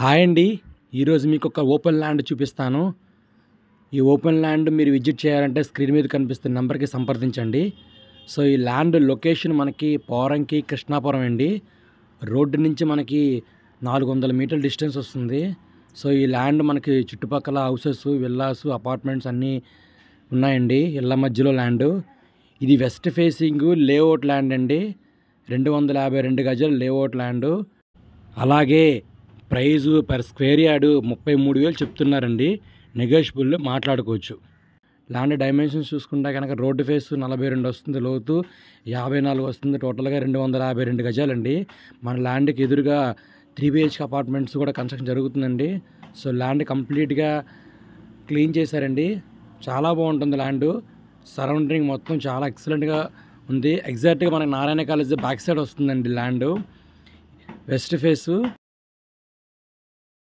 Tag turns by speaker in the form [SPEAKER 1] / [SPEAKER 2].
[SPEAKER 1] hi అండి ఈరోజు మీకు ఒక ఓపెన్ ల్యాండ్ చూపిస్తాను ఈ ఓపెన్ ల్యాండ్ మీరు విజిట్ చేయాలంటే స్క్రీన్ మీద కనిపిస్తున్న నెంబర్కి సంప్రదించండి సో ఈ ల్యాండ్ లొకేషన్ మనకి పోరంకి కృష్ణాపురం అండి రోడ్డు నుంచి మనకి నాలుగు వందల మీటర్ల డిస్టెన్స్ వస్తుంది సో ఈ ల్యాండ్ మనకి చుట్టుపక్కల హౌసెస్ విల్లాస్ అపార్ట్మెంట్స్ అన్నీ ఉన్నాయండి ఇళ్ళ మధ్యలో ల్యాండ్ ఇది వెస్ట్ ఫేసింగ్ లేఅవుట్ ల్యాండ్ అండి రెండు వందల యాభై రెండు గజాలు లేఅవుట్ ల్యాండ్ అలాగే ప్రైజు పర్ స్క్వేర్ యార్డు ముప్పై మూడు వేలు చెప్తున్నారండి నెగోషియబుల్ మాట్లాడుకోవచ్చు ల్యాండ్ డైమెన్షన్స్ చూసుకుంటే కనుక రోడ్డు ఫేస్ నలభై రెండు వస్తుంది లోతు యాభై నాలుగు వస్తుంది టోటల్గా రెండు వందల యాభై రెండు గజాలండి మన ల్యాండ్కి ఎదురుగా త్రీ బిహెచ్కే అపార్ట్మెంట్స్ కూడా కన్స్ట్రక్షన్ జరుగుతుందండి సో ల్యాండ్ కంప్లీట్గా క్లీన్ చేశారండి చాలా బాగుంటుంది ల్యాండ్ సరౌండింగ్ మొత్తం చాలా ఎక్సలెంట్గా ఉంది ఎగ్జాక్ట్గా మనకి నారాయణ కాలేజ్ బ్యాక్ సైడ్ వస్తుందండి ల్యాండ్ వెస్ట్ ఫేసు